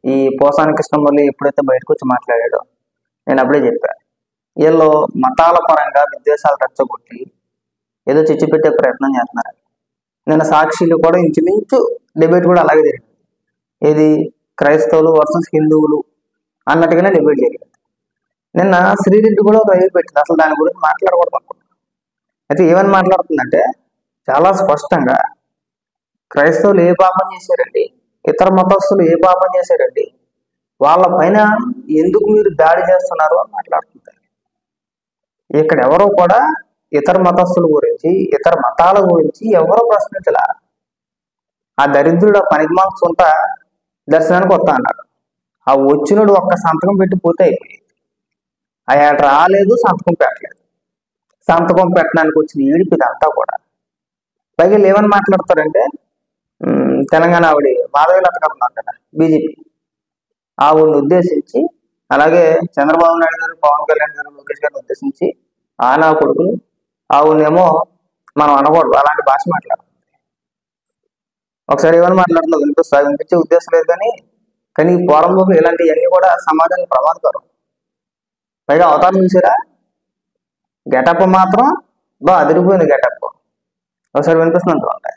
ఈ పోసాని కృష్ణమురళి ఎప్పుడైతే బయటకు వచ్చి మాట్లాడాడో నేను అప్పుడే చెప్పా వీళ్ళు మతాల పరంగా విద్వేషాలు రెచ్చగొట్టి ఏదో చిచ్చు పెట్టే ప్రయత్నం చేస్తున్నారు నిన్న సాక్షిలు కూడా ఇంచుమించు డిబేట్ కూడా అలాగే జరిగింది ఏది క్రైస్తవులు వర్సెస్ హిందువులు అన్నట్టుగానే డిబేట్ జరిగింది నిన్న శ్రీరెడ్డి కూడా ఒక రైలు పెట్టింది అసలు దాని గురించి మాట్లాడకూడదు అనుకుంటున్నాను అయితే ఏమని మాట్లాడుతుందంటే చాలా స్పష్టంగా క్రైస్తవులు ఏ పాపం చేశారండి ఇతర మతస్థులు ఏ పాపం చేశారండి వాళ్ళ పైన ఎందుకు మీరు దాడి చేస్తున్నారు అని మాట్లాడుతుంది ఇక్కడ ఎవరో కూడా ఇతర మతస్థుల గురించి ఇతర మతాల గురించి ఎవరో ప్రశ్నించలా ఆ దరిద్రుడు ఆ పనికిమాల సొంత దర్శనానికి వస్తా అన్నాడు ఆ వచ్చినోడు ఒక్క సంతకం పెట్టి పోతే అయిపోయింది ఆయన రాలేదు సంతకం పెట్టలేదు సంతకం పెట్టడానికి వచ్చిన ఈడిపి ఇదంతా కూడా పైగా వీళ్ళు ఏమని మాట్లాడతారంటే ఉమ్, తెలంగాణ ఆవిడ మాధవి లత గారు ఉన్నారు కదా బీజేపీ ఆవిడని ఉద్దేశించి అలాగే చంద్రబాబు నాయుడు గారు పవన్ కళ్యాణ్ గారు లోకేష్ గారిని ఉద్దేశించి ఆనా కొడుకులు ఆవిడనేమో మనం అనకూడదు అలాంటి భాష మాట్లాడాలి ఒకసారి ఏమని మాట్లాడుతుందో వినిపిస్తా వినిపించే ఉద్దేశం లేదు కానీ కానీ ఈ పోరంలోకి ఇలాంటివన్నీ కూడా సమాజానికి ప్రమాదకరం పైగా అవతారం చూసారా గెటప్ మాత్రం బా అదిరిపోయింది గెటప్ ఒకసారి వినిపిస్తున్నట్టు ఉంటాయి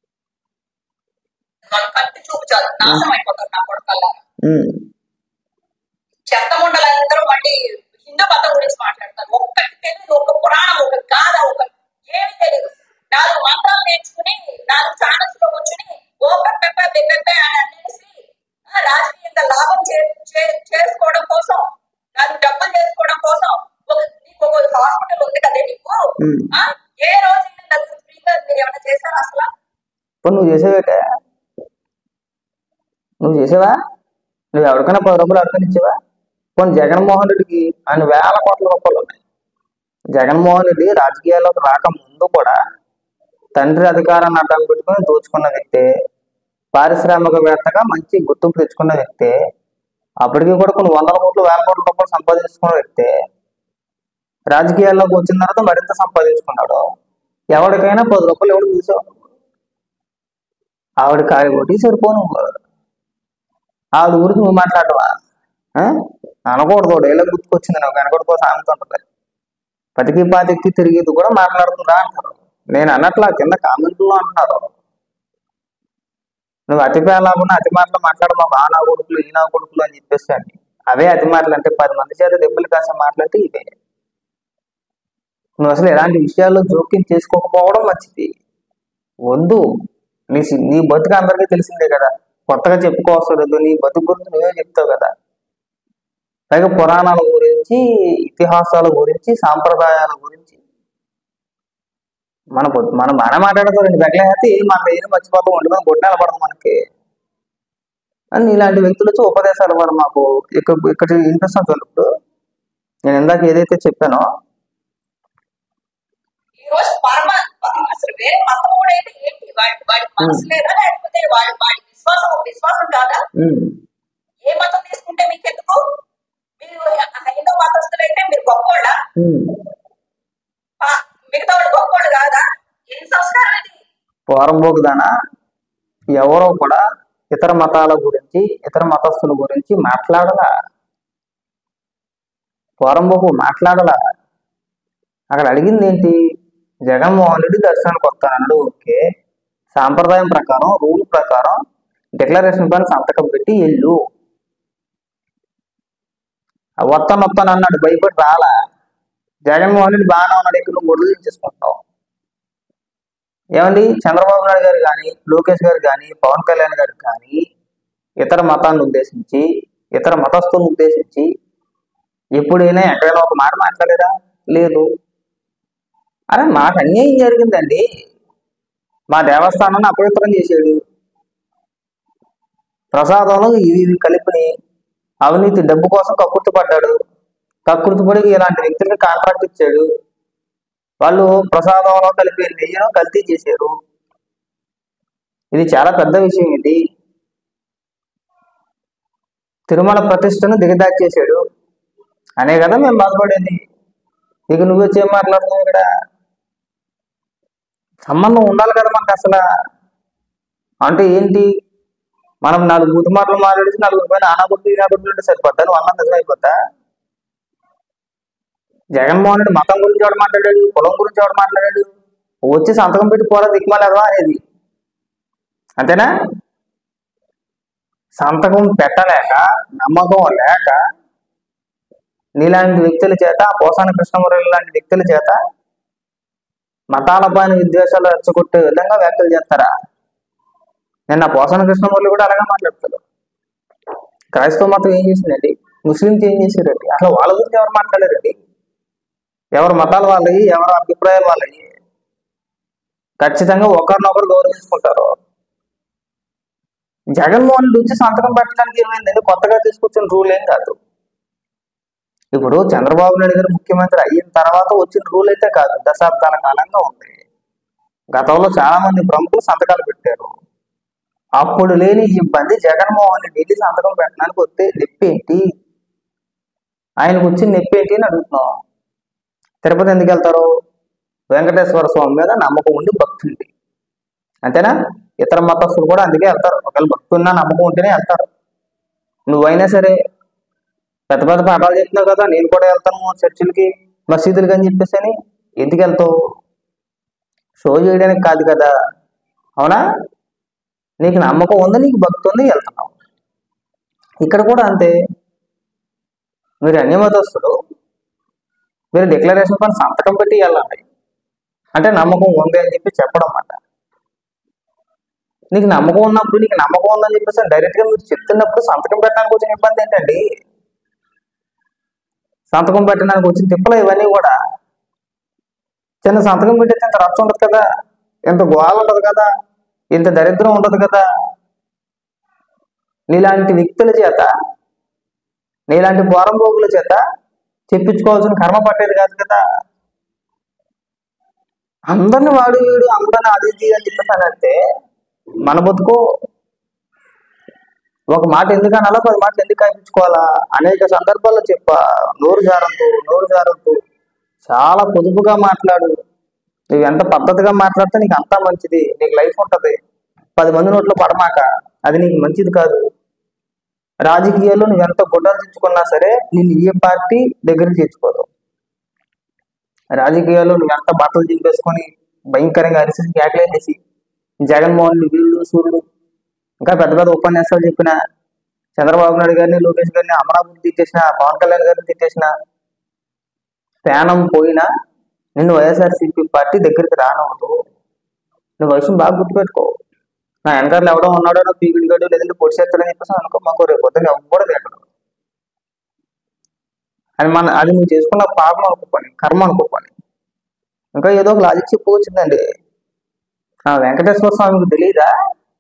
వాళ్ళ కంటి చూపు చాలు నాశనం అయిపోతారు నా కొడుకల్లా ఉమ్, చెత్త ముండలందరూ మళ్ళీ హిందూ మతం గురించి మాట్లాడతారు ఒక్కటి తెలియదు ఒక పురాణం ఒక గాథ ఒక ఏమి తెలియదు నాలుగు మంత్రాలు నేర్చుకుని నాలుగు ఛానల్స్ లో కూర్చుని ఓ పెప్ప పెప్ప అని అనేసి ఆ, రాజకీయంగా లాభం చే- చే- చేసుకోవడం కోసం నాలుగు డబ్బులు చేసుకోవడం కోసం ఒక నీకు ఒక హాస్పిటల్ ఉంది కదే నీకు ఉమ్. ఆ, ఏ రోజు నలుగురు ఫ్రీగా మీరు ఏమైనా చేశారా అసలు ఇప్పుడు నువ్వు చేసేవేటే నువ్వు చేసావా నువ్వు ఎవరికైనా పది రూపాయలు అర్థం ఇచ్చావా కొన్ని జగన్మోహన్ రెడ్డికి ఆయన వేల కోట్ల రూపాయలు ఉన్నాయి జగన్మోహన్ రెడ్డి రాజకీయాల్లోకి రాక ముందు కూడా తండ్రి అధికారాన్ని అడ్డం పెట్టుకుని దోచుకున్న వ్యక్తే పారిశ్రామికవేత్తగా మంచి గుర్తింపు తెచ్చుకున్న వ్యక్తే అప్పటికి కూడా కొన్ని వందల కోట్లు వేల కోట్ల రూపాయలు సంపాదించుకున్న వ్యక్తే రాజకీయాల్లోకి వచ్చిన తర్వాత మరింత సంపాదించుకున్నాడు ఎవరికైనా పది రూపాయలు ఎవడు చూసావు ఆవిడ కాయ కొట్టి సరిపోను ఆవిడ గురించి నువ్వు మాట్లాడవా ఆ? అనకూడదు డైలా గుర్తుకొచ్చింది నాకు అనకూడదు సామెత ఉంటుంది పతికి పాతికి తిరిగేది కూడా మాట్లాడుతుందా అంటారు నేను అన్నట్లా కింద కామెంట్లో అంటున్నారు నువ్వు అతి పేలాభన అతి మాటలు మాట్లాడు మా బాగా కొడుకులు ఈ నా కొడుకులు అని చెప్పేసి అని అవే అతి మాటలు అంటే పది మంది చేత దెబ్బలు కాసే మాట్లాడితే ఇవే నువ్వు అసలు ఎలాంటి విషయాల్లో జోక్యం చేసుకోకపోవడం మంచిది వద్దు నీ సి- నీ బతుకు అందరికీ తెలిసిందే కదా కొత్తగా చెప్పుకోవసరం లేదు నీ బతుకు గురించి నువ్వే చెప్తావు కదా పైగా పురాణాల గురించి ఇతిహాసాల గురించి సాంప్రదాయాల గురించి మన పొద్దు- మనం బాగానే మాట్లాడతాం రెండు గంటల అయితే మన దగ్గర మర్చిపోతాం ఒంటి మీద గొడ్డాల పడదు మనకి అని ఇలాంటి వ్యక్తులు వచ్చి ఉపదేశాలు ఇవ్వరు మాకు ఇక్కడ ఇక్కడ వినిపిస్తాను చూడు ఇప్పుడు నేను ఇందాక ఏదైతే చెప్పానో ఈ రోజు పరమ అసలు వేరే మతం కూడా అయితే ఏంటి వాడి వాడి మనసు లేదా లేకపోతే వాడి వాడి విశ్వాసం ఒక విశ్వాసం కాదా ఉమ్, ఏ మతం తీసుకుంటే మీకు ఎందుకు మీరు హైందవ మతస్థులైతే మీరు గొప్పోళ్ళ ఉమ్. మిగతా వాళ్ళు గొప్పోళ్ళు కాదా ఏం సంస్కారం ఇది పోరంబోకుదానా ఎవరో కూడా ఇతర మతాల గురించి ఇతర మతస్థుల గురించి మాట్లాడలా పోరంబోకు మాట్లాడలా అక్కడ అడిగింది ఏంటి జగన్మోహన్ రెడ్డి దర్శనానికి వస్తానన్నాడు ఓకే సాంప్రదాయం ప్రకారం రూల్ ప్రకారం డిక్లరేషన్ పైన సంతకం పెట్టి వెళ్ళు ఆ వస్తాను వస్తాను అన్నాడు భయపడి రాలా జగన్మోహన్ రెడ్డి బాగానే ఉన్నాడు ఇక్కడ నువ్వు గొడవలు చేసుకుంటావు ఏమండి చంద్రబాబు నాయుడు గారు కానీ లోకేష్ గారు కానీ పవన్ కళ్యాణ్ గారు కానీ ఇతర మతాన్ని ఉద్దేశించి ఇతర మతస్థులను ఉద్దేశించి ఎప్పుడైనా ఎక్కడైనా ఒక మాట మాట్లాడారా లేదు అరే మాకు అన్యాయం జరిగిందండి మా దేవస్థానాన్ని అపవిత్రం చేశాడు ప్రసాదంలో ఇవి ఇవి కలిపిని అవినీతి డబ్బు కోసం కక్కుర్తి పడ్డాడు కక్కుర్తి పడి ఇలాంటి వ్యక్తులకి కాంట్రాక్ట్ ఇచ్చాడు వాళ్ళు ప్రసాదంలో కలిపి నెయ్యను కల్తీ చేశారు ఇది చాలా పెద్ద విషయం ఇది తిరుమల ప్రతిష్టను దిగదార్చేశాడు అనే కదా మేము బాధపడేది ఇక నువ్వు వచ్చి ఏం మాట్లాడుతున్నావు ఇక్కడ సంబంధం ఉండాలి కదా మనకు అసలు అంటే ఏంటి మనం నాలుగు బూతు మాటలు మాట్లాడేసి నలుగురు పైన ఆనాబుద్ధి ఈనాబుద్ధి ఉంటే సరిపోద్దా నువ్వు అన్నది నిజమైపోద్దా జగన్మోహన్ రెడ్డి మతం గురించి ఎవడు మాట్లాడాడు కులం గురించి ఎవడు మాట్లాడాడు వచ్చి సంతకం పెట్టి పోరా దిక్కుమాలేదా అనేది అంతేనా సంతకం పెట్టలేక నమ్మకం లేక నీలాంటి వ్యక్తుల చేత పోసాన కృష్ణమురళి లాంటి వ్యక్తుల చేత మతాల పైన విద్వేషాలు రెచ్చగొట్టే విధంగా వ్యాఖ్యలు చేస్తారా నిన్న పోసాన కృష్ణమురళి కూడా అలాగే మాట్లాడతాడు క్రైస్తవ మతం ఏం చేసిందండి ముస్లింస్ ఏం చేశారండి అసలు వాళ్ళ గురించి ఎవరు మాట్లాడారండి ఎవరి మతాల వాళ్ళవి ఎవరి అభిప్రాయాల వాళ్ళవి ఖచ్చితంగా ఒకరినొకరు గౌరవించుకుంటారు జగన్మోహన్ రెడ్డి వచ్చి సంతకం పెట్టడానికి ఏమైందండి కొత్తగా తీసుకొచ్చిన రూల్ ఏం కాదు ఇప్పుడు చంద్రబాబు నాయుడు గారు ముఖ్యమంత్రి అయిన తర్వాత వచ్చిన రూల్ అయితే కాదు దశాబ్దాల కాలంగా ఉంది గతంలో చాలా మంది ప్రముఖులు సంతకాలు పెట్టారు అప్పుడు లేని ఇబ్బంది జగన్మోహన్ రెడ్డి వెళ్ళి సంతకం పెట్టడానికి వస్తే నొప్పేంటి ఆయనకు వచ్చిన నొప్పేంటి అని అడుగుతున్నాం తిరుపతి ఎందుకు వెళ్తారు వెంకటేశ్వర స్వామి మీద నమ్మకం ఉండి భక్తి ఉంది అంతేనా ఇతర మతస్థులు కూడా అందుకే వెళ్తారు ఒకవేళ భక్తి ఉన్నా నమ్మకం ఉంటేనే వెళ్తారు నువ్వైనా సరే పెద్ద పెద్ద పాఠాలు చెప్తున్నావు కదా నేను కూడా వెళ్తాను చర్చిలకి మసీదులకి అని చెప్పేసి అని ఎందుకు వెళ్తావు షో చేయడానికి కాదు కదా అవునా నీకు నమ్మకం ఉంది నీకు భక్తి ఉంది వెళ్తున్నావు ఇక్కడ కూడా అంతే మీరు అన్ని మతస్థులు మీరు డిక్లరేషన్ పైన సంతకం పెట్టి వెళ్ళాలి అంటే నమ్మకం ఉంది అని చెప్పి చెప్పడం అన్నమాట నీకు నమ్మకం ఉన్నప్పుడు నీకు నమ్మకం ఉందని చెప్పేసి డైరెక్ట్ గా మీరు చెప్తున్నప్పుడు సంతకం పెట్టడానికి వచ్చిన ఇబ్బంది ఏంటండి సంతకం పెట్టడానికి వచ్చిన తిప్పలు ఇవన్నీ కూడా చిన్న సంతకం పెట్టేస్తే ఇంత రచ్చ ఉండదు కదా ఇంత గోళ ఉండదు కదా ఇంత దరిద్రం ఉండదు కదా నీలాంటి వ్యక్తుల చేత నీలాంటి పోరంబోగుల చేత చెప్పించుకోవాల్సిన కర్మ పట్టేది కాదు కదా అందరిని వాడు వీడు అందరిని అది ఇది అని చెప్పేసానంటే మన బతుకు ఒక మాట ఎందుకు అనాలా పది మాటలు ఎందుకు కనిపించుకోవాలా అనేక సందర్భాల్లో చెప్పా నోరు జారద్దు నోరు జారద్దు చాలా పొదుపుగా మాట్లాడు నువ్వు ఎంత పద్ధతిగా మాట్లాడితే నీకు అంతా మంచిది నీకు లైఫ్ ఉంటది పది మంది నోట్లో పడమాక అది నీకు మంచిది కాదు రాజకీయాల్లో నువ్వు ఎంత గుడ్డలు తెచ్చుకున్నా సరే నేను ఏ పార్టీ దగ్గర చేర్చుకోదు రాజకీయాల్లో నువ్వు ఎంత బట్టలు చింపేసుకొని భయంకరంగా అరిసి కేకలేసి జగన్మోహన్ రెడ్డి వీళ్ళు సూర్యుడు ఇంకా పెద్ద పెద్ద ఉపన్యాసాలు చెప్పిన చంద్రబాబు నాయుడు గారిని లోకేష్ గారిని అమరావతి తిట్టేసిన పవన్ కళ్యాణ్ గారిని తిట్టేసిన ప్రాణం పోయినా నిన్ను వైఎస్ఆర్సీపీ పార్టీ దగ్గరికి రానవద్దు నువ్వు వయసు బాగా గుర్తుపెట్టుకో నా వెనకాల ఎవడో ఉన్నాడో నా పీకుడు గడు లేదంటే పొడి చేస్తాడని చెప్పేసి అనుకో మాకు రేపు పొద్దున్న ఎవ్వరు ఎక్కడ అది మన అది నువ్వు చేసుకున్న పాపం అనుకోపని కర్మ అనుకోపని ఇంకా ఏదో ఒక లాజిక్ చెప్పుకొచ్చిందండి ఆ వెంకటేశ్వర స్వామికి తెలియదా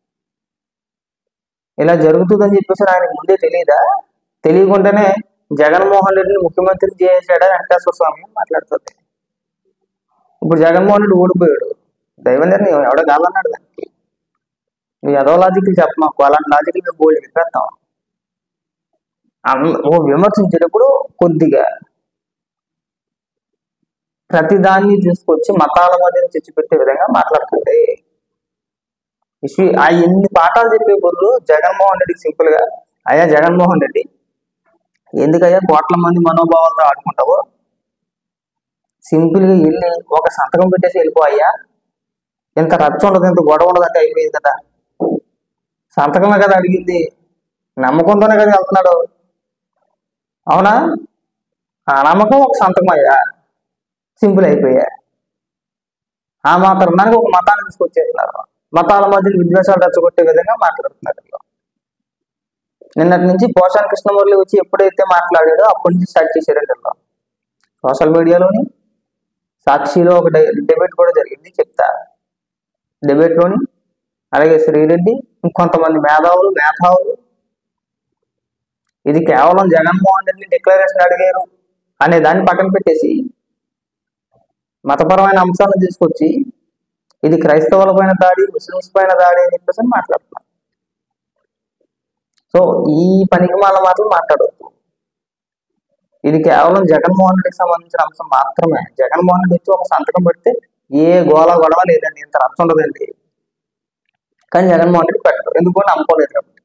ఇలా జరుగుతుందని చెప్పేసి ఆయనకు ముందే తెలియదా తెలియకుండానే జగన్మోహన్ రెడ్డిని ముఖ్యమంత్రి చేశాడా వెంకటేశ్వర స్వామి అని మాట్లాడుతుంది ఇప్పుడు జగన్మోహన్ రెడ్డి ఓడిపోయాడు దైవ నిర్ణయం ఎవడో కాదన్నాడు దానికి నువ్వు ఏదో లాజిక్లు చెప్పమాకు అలాంటి లాజిక్లు గోల్డ్ చెప్పేస్తాం అన్- ఓ విమర్శించేటప్పుడు కొద్దిగా ప్రతిదాన్ని తీసుకొచ్చి మతాల మధ్య చిచ్చిపెట్టే విధంగా మాట్లాడుతుంది ఇష్యూ ఆ ఎన్ని పాఠాలు చెప్పే బదులు జగన్మోహన్ రెడ్డికి సింపుల్ గా అయ్యా జగన్మోహన్ రెడ్డి ఎందుకయ్యా కోట్ల మంది మనోభావాలతో ఆడుకుంటావు సింపుల్ గా వెళ్ళి ఒక సంతకం పెట్టేసి వెళ్ళిపో అయ్యా ఇంత రచ్చ ఉండదు ఇంత గొడవ ఉండదు అంటే అయిపోయింది కదా సంతకమే కదా అడిగింది నమ్మకంతోనే కదా వెళ్తున్నాడు అవునా ఆ నమ్మకం ఒక సంతకం అయ్యా సింపుల్ అయిపోయా ఆ మాత్రం దానికి ఒక మతాన్ని తీసుకొచ్చేస్తున్నారు మతాల మధ్య విద్వేషాలు రెచ్చగొట్టే విధంగా మాట్లాడుతున్నారు వీళ్ళు. నిన్నటి నుంచి పోషాణ కృష్ణమురళి వచ్చి ఎప్పుడైతే మాట్లాడాడో అప్పటి నుంచి స్టార్ట్ చేశారండి వీళ్ళు. సోషల్ మీడియాలోని సాక్షిలో ఒక డిబేట్ కూడా జరిగింది చెప్తా డిబేట్ లోని అలాగే శ్రీరెడ్డి ఇంకొంతమంది మేధావులు మేధావులు ఇది కేవలం జగన్మోహన్ రెడ్డి డిక్లరేషన్ అడిగారు అనే దాన్ని పక్కన పెట్టేసి మతపరమైన అంశాలను తీసుకొచ్చి ఇది క్రైస్తవుల పైన దాడి ముస్లిమ్స్ పైన దాడి అని చెప్పేసి అని మాట్లాడుతున్నారు సో ఈ పనికి మాల మాటలు మాట్లాడవద్దు ఇది కేవలం జగన్మోహన్ రెడ్డికి సంబంధించిన అంశం మాత్రమే జగన్మోహన్ రెడ్డి వచ్చి ఒక సంతకం పెడితే ఏ గోళ గొడవ లేదండి ఇంత రచ్చ ఉండదండి కానీ జగన్మోహన్ రెడ్డి పెట్టరు ఎందుకు నమ్ముకోలేదు కాబట్టి